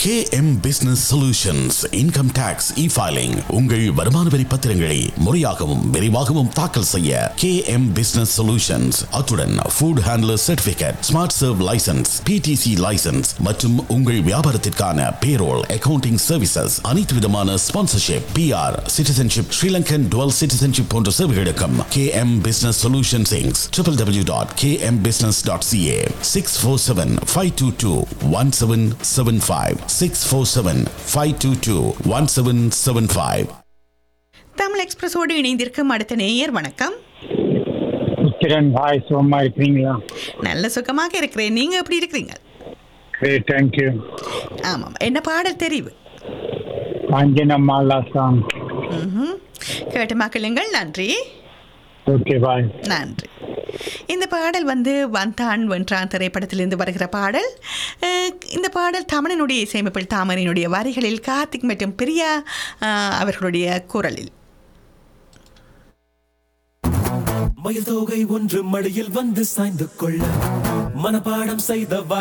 KM Business Solutions Income Tax E-Filing உங்கள் வருமான வரி பத்திரங்களை முறையாகவும் விரைவாகவும் தாக்கல் செய்ய KM Business Solutions அத்துடன் Food Handler Certificate Smart Serve License PTC License மற்றும் உங்கள் வியாபாரத்திற்கான Payroll Accounting Services அனைத்து விதமான sponsorship PR Citizenship Sri Lankan Dual Citizenship போன்ற சேவைகளுக்கும் KM Business Solutions Inc. www.kmbusiness.ca 647-522-1775 647-522-1775 Tamil எக்ஸ்பிரஸோடு இணைந்திருக்கும் அடுத்த நேயர் வணக்கம் உத்திரன் பாய் சுகமா இருக்கிறீங்களா நல்ல சுகமாக இருக்கிறேன் நீங்க எப்படி இருக்கிறீங்க கிரேட் தேங்க்யூ ஆமாம் என்ன பாடல் தெரிவு காஞ்சனமாலா சாங் ம்ஹும். கேட்டு மக்களுங்கள் நன்றி ஓகே பாய் நன்றி இந்த பாடல் வந்து வந்தான் வென்றான் திரைப்படத்திலிருந்து வருகிற பாடல் அஹ், இந்த பாடல் தமிழனுடைய இசையமைப்பில் தாமரையினுடைய வரிகளில் கார்த்திக் மற்றும் பிரியா அஹ், அவர்களுடைய குரலில் மயில் தோகை ஒன்று மடியில் வந்து சாய்ந்து கொள்ள மனப்பாடம் செய்த